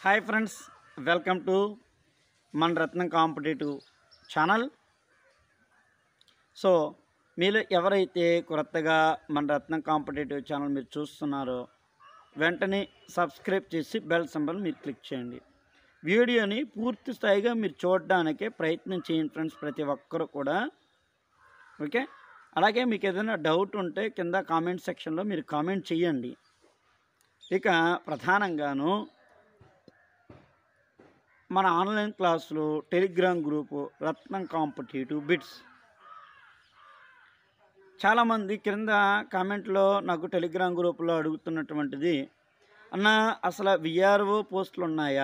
hi friends welcome to మన రత్నం competitive channel so మీరు ఎవరైతే కొత్తగా మన రత్నం కాంపిటేటివ్ ఛానల్ మీరు చూస్తున్నారో వెంటనే సబ్స్క్రైబ్ చేసి బెల్ సింబల్ మీరు క్లిక్ చేయండి వీడియోని పూర్తి స్థాయిగా మీరు చూడడానికే ప్రయత్నం చేయండి ఫ్రెండ్స్ ప్రతి ఒక్కరు కూడా ఓకే అలాగే మీకు ఏదైనా డౌట్ ఉంటే కింద కామెంట్ సెక్షన్లో మీరు కామెంట్ చేయండి ఇక ప్రధానంగాను మన ఆన్లైన్ క్లాసులు టెలిగ్రామ్ గ్రూపు రత్నం కాంపిటేటివ్ బిట్స్ చాలామంది క్రింద కామెంట్లో నాకు టెలిగ్రామ్ గ్రూపులో అడుగుతున్నటువంటిది అన్న అసలు విఆర్ఓ పోస్టులు ఉన్నాయా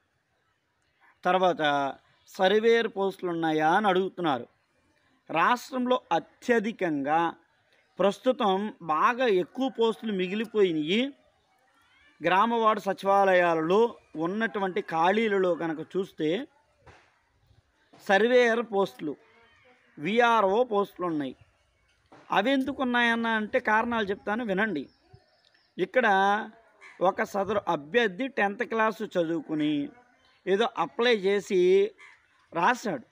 తర్వాత సర్వేయర్ పోస్టులు ఉన్నాయా అని అడుగుతున్నారు రాష్ట్రంలో అత్యధికంగా ప్రస్తుతం బాగా ఎక్కువ పోస్టులు మిగిలిపోయినాయి గ్రామ వార్డు సచివాలయాలలో ఉన్నటువంటి ఖాళీలలో కనుక చూస్తే సర్వేయర్ పోస్టులు విఆర్ఓ పోస్టులు ఉన్నాయి అవి ఎందుకు ఉన్నాయన్న అంటే కారణాలు చెప్తాను వినండి ఇక్కడ ఒక సదరు అభ్యర్థి టెన్త్ క్లాసు చదువుకుని ఏదో అప్లై చేసి రాశాడు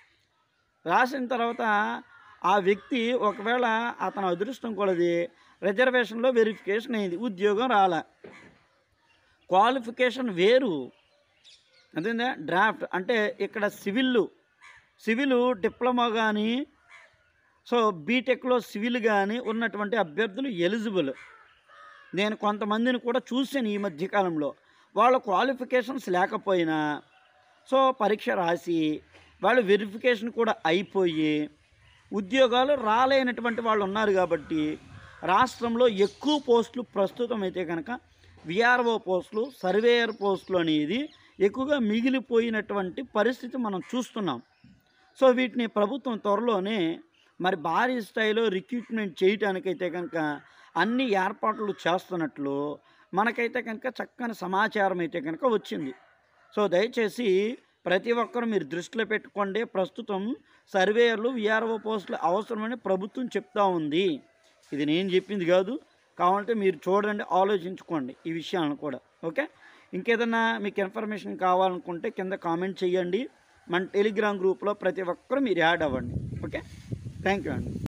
రాసిన తర్వాత ఆ వ్యక్తి ఒకవేళ అతని అదృష్టం కొలది రిజర్వేషన్లో వెరిఫికేషన్ అయింది ఉద్యోగం రాలే క్వాలిఫికేషన్ వేరు అదేందా డ్రాఫ్ట్ అంటే ఇక్కడ సివిల్ సివిల్ డిప్లొమా కానీ సో బీటెక్లో సివిల్ కానీ ఉన్నటువంటి అభ్యర్థులు ఎలిజిబుల్ నేను కొంతమందిని కూడా చూశాను ఈ మధ్యకాలంలో వాళ్ళ క్వాలిఫికేషన్స్ లేకపోయినా సో పరీక్ష రాసి వాళ్ళు వెరిఫికేషన్ కూడా అయిపోయి ఉద్యోగాలు రాలేనటువంటి వాళ్ళు ఉన్నారు కాబట్టి రాష్ట్రంలో ఎక్కువ పోస్టులు ప్రస్తుతం అయితే కనుక విఆర్ఓ పోస్టులు సర్వేయర్ పోస్టులు అనేది ఎక్కువగా మిగిలిపోయినటువంటి పరిస్థితి మనం చూస్తున్నాం సో వీటిని ప్రభుత్వం త్వరలోనే మరి భారీ స్థాయిలో రిక్రూట్మెంట్ చేయటానికైతే కనుక అన్ని ఏర్పాట్లు చేస్తున్నట్లు మనకైతే కనుక చక్కని సమాచారం అయితే కనుక వచ్చింది సో దయచేసి ప్రతి ఒక్కరు మీరు దృష్టిలో పెట్టుకోండి ప్రస్తుతం సర్వేయర్లు విఆర్ఓ పోస్టులు అవసరమని ప్రభుత్వం చెప్తా ఉంది ఇది నేను చెప్పింది కాదు కావాలంటే మీరు చూడండి ఆలోచించుకోండి ఈ విషయాలను కూడా ఓకే ఇంకేదన్నా మీకు ఇన్ఫర్మేషన్ కావాలనుకుంటే కింద కామెంట్ చేయండి మన టెలిగ్రామ్ గ్రూప్లో ప్రతి ఒక్కరు మీరు యాడ్ అవ్వండి ఓకే థ్యాంక్ యూ అండి